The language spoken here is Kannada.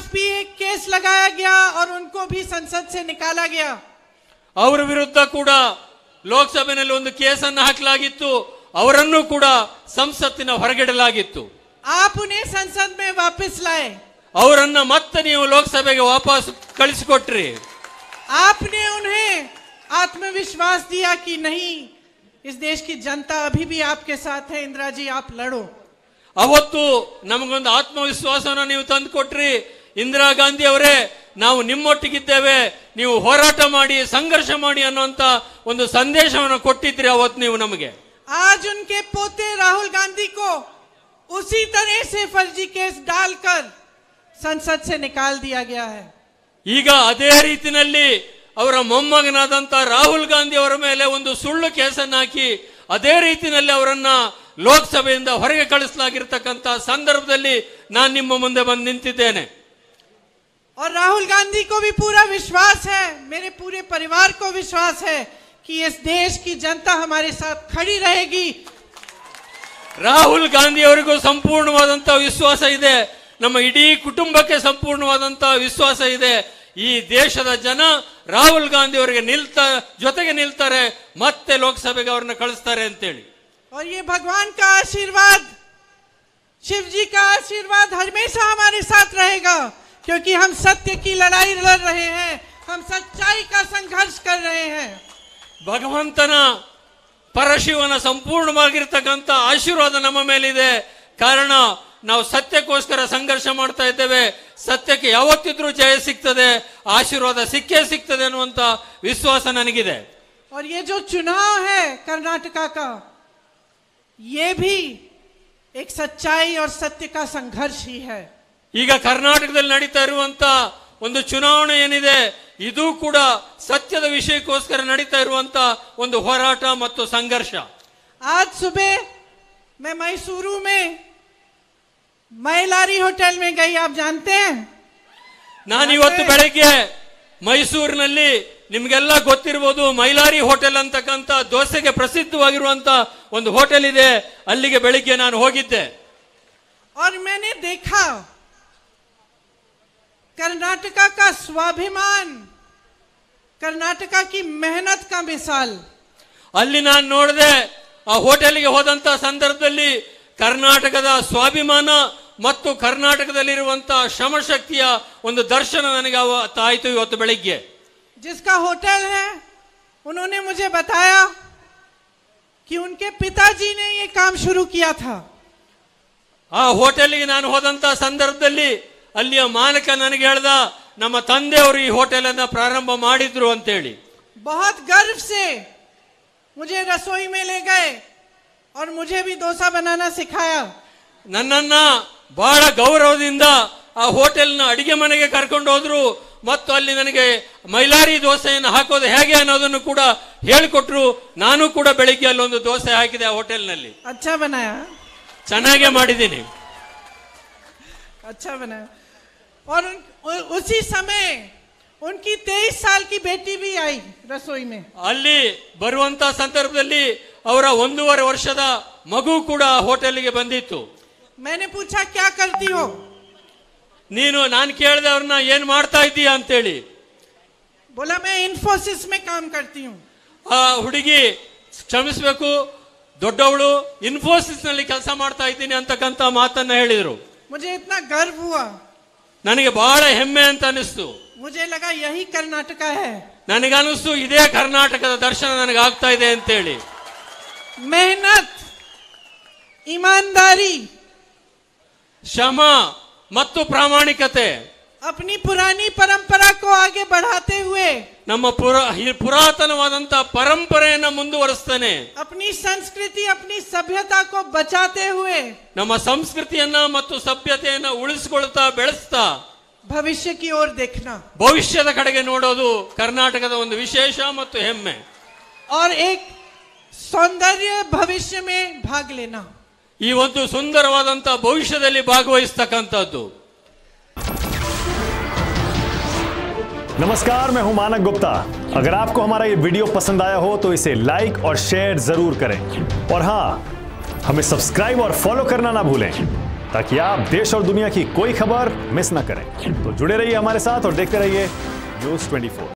भी एक केस लगाया गया और उनको भी संसद से निकाला गया ಅವರ ವಿರುದ್ಧ ಕೂಡ ಲೋಕಸಭೆಯಲ್ಲಿ ಒಂದು ಕೇಸನ್ನು ಹಾಕಲಾಗಿತ್ತು ಅವರನ್ನು ಕೂಡ ಸಂಸತ್ತಿನ ಹೊರಗಿಡಲಾಗಿತ್ತು आप उन्हें संसद में वापस लाए ಅವರನ್ನ ಮತ್ತೆ ನೀವು ಲೋಕಸಭೆಗೆ ವಾಪಸ್ ಕಳಿಸಿಕೊಟ್ರಿ आपने उन्हें आत्मविश्वास दिया कि नहीं इस देश की जनता अभी भी आपके साथ है इंदिरा जी आप लड़ो ಅವತ್ತು ನಮಗೊಂದು ಆತ್ಮವಿಶ್ವಾಸವನ್ನು ನೀವು ತಂದು ಕೊಟ್ರಿ ಇಂದಿರಾ ಗಾಂಧಿ ಅವರೇ ನಾವು ನಿಮ್ಮೊಟ್ಟಿಗಿದ್ದೇವೆ ನೀವು ಹೋರಾಟ ಮಾಡಿ ಸಂಘರ್ಷ ಮಾಡಿ ಅನ್ನುವಂತ ಒಂದು ಸಂದೇಶವನ್ನು ಕೊಟ್ಟಿದ್ರಿ ಅವತ್ತು ನೀವು ನಮಗೆ आज उनके पोते राहुल गांधी को उसी तरह से फर्जी केस डालकर संसद से निकाल दिया गया है ಈಗ ಅದೇ ರೀತಿನಲ್ಲಿ ಅವರ ಮೊಮ್ಮಗನಾದಂತ ರಾಹುಲ್ ಗಾಂಧಿ ಅವರ ಮೇಲೆ ಒಂದು ಸುಳ್ಳು ಕೇಸನ್ನು ಹಾಕಿ ಅದೇ ರೀತಿನಲ್ಲಿ ಅವರನ್ನ ಲೋಕಸಭೆಯಿಂದ ಹೊರಗೆ ಕಳಿಸಲಾಗಿರ್ತಕ್ಕಂಥ ಸಂದರ್ಭದಲ್ಲಿ ನಾನು ನಿಮ್ಮ ಮುಂದೆ ಬಂದು ನಿಂತಿದ್ದೇನೆ और राहुल गांधी को भी पूरा विश्वास है मेरे पूरे परिवार को विश्वास है कि इस देश की जनता हमारे साथ खड़ी रहेगी ರಾಹುಲ್ ಗಾಂಧಿ ಅವರಿಗೂ ಸಂಪೂರ್ಣವಾದಂತಹ ವಿಶ್ವಾಸ ಇದೆ ನಮ್ಮ ಇಡೀ ಕುಟುಂಬಕ್ಕೆ ಸಂಪೂರ್ಣವಾದಂತಹ ವಿಶ್ವಾಸ ಇದೆ ಈ ದೇಶದ ಜನ ರಾಹುಲ್ ಗಾಂಧಿ ಅವರಿಗೆ ನಿಲ್ತಾ ಜೊತೆಗೆ ನಿಲ್ತಾರೆ ಮತ್ತೆ ಲೋಕಸಭೆಗೆ ಅವ್ರನ್ನ ಕಳಿಸ್ತಾರೆ ಅಂತೇಳಿ और ये भगवान का आशीर्वाद शिव जी का आशीर्वाद हमेशा हमारे साथ रहेगा क्योंकि हम सत्य की लड़ाई लड़ रहे हैं हम सच्चाई का संघर्ष कर रहे हैं ಭಗವಂತನ ಪರಶಿವನ ಸಂಪೂರ್ಣವಾಗಿರ್ತಕ್ಕಂಥ ಆಶೀರ್ವಾದ ನಮ್ಮ ಮೇಲಿದೆ ಕಾರಣ ನಾವು ಸತ್ಯಕ್ಕೋಸ್ಕರ ಸಂಘರ್ಷ ಮಾಡ್ತಾ ಇದ್ದೇವೆ ಸತ್ಯಕ್ಕೆ ಯಾವತ್ತಿದ್ರೂ ಜಯ ಸಿಗ್ತದೆ ಆಶೀರ್ವಾದ ಸಿಕ್ಕೇ ಸಿಗ್ತದೆ ಅನ್ನುವಂತ ವಿಶ್ವಾಸ ನನಗಿದೆ और ये जो चुनाव है कर्नाटका का ये भी एक सच्चाई और सत्य का संघर्ष ही है ಈಗ ಕರ್ನಾಟಕದಲ್ಲಿ ನಡೀತಾ ಇರುವಂತ ಒಂದು ಚುನಾವಣೆ ಏನಿದೆ ಇದು ಕೂಡ ಸತ್ಯದ ವಿಷಯಕ್ಕೋಸ್ಕರ ನಡೀತಾ ಇರುವಂತ ಒಂದು ಹೋರಾಟ ಮತ್ತು ಸಂಘರ್ಷ आज सुबह मैं मैसूरू में मैलारी होटल में गई आप जानते हैं ನಾನು ಇವತ್ತು ಬೆಳಗ್ಗೆ ಮೈಸೂರಿನಲ್ಲಿ ನಿಮ್ಗೆಲ್ಲ ಗೊತ್ತಿರ್ಬೋದು ಮೈಲಾರಿ ಹೋಟೆಲ್ ಅಂತಕ್ಕಂಥ ದೋಸೆಗೆ ಪ್ರಸಿದ್ಧವಾಗಿರುವಂತ ಒಂದು ಹೋಟೆಲ್ ಇದೆ ಅಲ್ಲಿಗೆ ಬೆಳಿಗ್ಗೆ ನಾನು ಹೋಗಿದ್ದೆ और मैंने देखा कर्नाटका का स्वाभिमान कर्नाटका की मेहनत का मिसाल ಅಲ್ಲಿ ನಾನು ನೋಡಿದೆ ಆ ಹೋಟೆಲ್ಗೆ ಹೋದಂತ ಸಂದರ್ಭದಲ್ಲಿ ಕರ್ನಾಟಕದ ಸ್ವಾಭಿಮಾನ ಮತ್ತು ಕರ್ನಾಟಕದಲ್ಲಿರುವಂತಹ ಶ್ರಮಶಕ್ತಿಯ ಒಂದು ದರ್ಶನ ನನಗೆ ಅವತ್ತು ಆಯ್ತು ಇವತ್ತು ಬೆಳಿಗ್ಗೆ जिसका होटल है उन्होंने मुझे बताया कि उनके पिताजी ने ये काम शुरू किया था ಆ ಹೋಟೆಲ್ಗೆ ನಾನು ಹೋದಂತ ಸಂದರ್ಭದಲ್ಲಿ ಅಲ್ಲಿಯ ಮಾಲಕ ನನಗೆ ಹೇಳ್ದ ನಮ್ಮ ತಂದೆಯವರು ಈ ಹೋಟೆಲ್ ಅನ್ನ ಪ್ರಾರಂಭ ಮಾಡಿದ್ರು ಅಂತೇಳಿ बहुत गर्व से मुझे रसोई में ले गए और मुझे भी डोसा बनाना सिखाया ನನ್ನನ್ನ ಬಹಳ ಗೌರವದಿಂದ ಆ ಹೋಟೆಲ್ನ ಅಡಿಗೆ ಮನೆಗೆ ಕರ್ಕೊಂಡು ಹೋದ್ರು ಮತ್ತು ಅಲ್ಲಿ ನನಗೆ ಮೈಲಾರಿ ದೋಸೆಯನ್ನು ಹಾಕೋದು ಹೇಗೆ ಅನ್ನೋದನ್ನು ಕೂಡ ಹೇಳಿಕೊಟ್ರು ನಾನು ಕೂಡ ಬೆಳಿಗ್ಗೆ ಅಲ್ಲೊಂದು ದೋಸೆ ಹಾಕಿದೆ ಆ ಹೋಟೆಲ್ನಲ್ಲಿ अच्छा बनाया ಚೆನ್ನಾಗೇ ಮಾಡಿದ್ದೀನಿ अच्छा बनाया और उन, उ- उसी समय उनकी तेईस साल की बेटी भी आई रसोई में ಅಲ್ಲಿ ಬರುವಂತ ಸಂದರ್ಭದಲ್ಲಿ ಅವರ ಒಂದೂವರೆ ವರ್ಷದ ಮಗು ಕೂಡ ಆ ಹೋಟೆಲ್ಗೆ ಬಂದಿತ್ತು मैंने पूछा क्या करती हो ನೀನು ನಾನು ಕೇಳಿದೆ ಅವ್ರನ್ನ ಏನ್ ಮಾಡ್ತಾ ಇದ್ದೀಯಾ ಅಂತೇಳಿ बोला मैं इन्फोसिस में काम करती हूँ ಆ ಹುಡುಗಿ ಕ್ಷಮಿಸ್ಬೇಕು ದೊಡ್ಡವಳು ಇನ್ಫೋಸಿಸ್ ನಲ್ಲಿ ಕೆಲಸ ಮಾಡ್ತಾ ಇದ್ದೀನಿ ಅಂತಕ್ಕಂಥ ಮಾತನ್ನ ಹೇಳಿದ್ರು मुझे इतना गर्व हुआ ನನಗೆ ಬಹಳ ಹೆಮ್ಮೆ ಅಂತ ಅನಿಸ್ತು मुझे लगा यही कर्नाटका है ನನಗನ್ನಿಸ್ತು ಇದೇ ಕರ್ನಾಟಕದ ದರ್ಶನ ನನಗೆ ಆಗ್ತಾ ಇದೆ ಅಂತೇಳಿ मेहनत ईमानदारी ಶ್ರಮ ಮತ್ತು ಪ್ರಾಮಾಣಿಕತೆ अपनी पुरानी परंपरा को आगे बढ़ाते हुए ನಮ್ಮ ಪುರ ಹಿ- ಪುರಾತನವಾದಂತ ಪರಂಪರೆಯನ್ನ ಮುಂದುವರಿಸ್ತಾನೆ अपनी संस्कृति अपनी सभ्यता को बचाते हुए ನಮ್ಮ ಸಂಸ್ಕೃತಿಯನ್ನ ಮತ್ತು ಸಭ್ಯತೆಯನ್ನ ಉಳಿಸ್ಕೊಳ್ತಾ ಬೆಳೆಸ್ತಾ भविष्य की ओर देखना ಭವಿಷ್ಯದ ಕಡೆಗೆ ನೋಡೋದು ಕರ್ನಾಟಕದ ಒಂದು ವಿಶೇಷ ಮತ್ತು ಹೆಮ್ಮೆ और एक सौंदर्य भविष्य में भाग लेना ಈ ಒಂದು ಸುಂದರವಾದಂತ ಭವಿಷ್ಯದಲ್ಲಿ ಭಾಗವಹಿಸ್ತಕ್ಕಂಥದ್ದು नमस्कार मैं हूं मानक गुप्ता अगर आपको हमारा ये वीडियो पसंद आया हो तो इसे लाइक और शेयर जरूर करें और हां हमें सब्सक्राइब और फॉलो करना ना भूलें ताकि आप देश और दुनिया की कोई खबर मिस ना करें तो जुड़े रहिए हमारे साथ और देखते रहिए न्यूज 24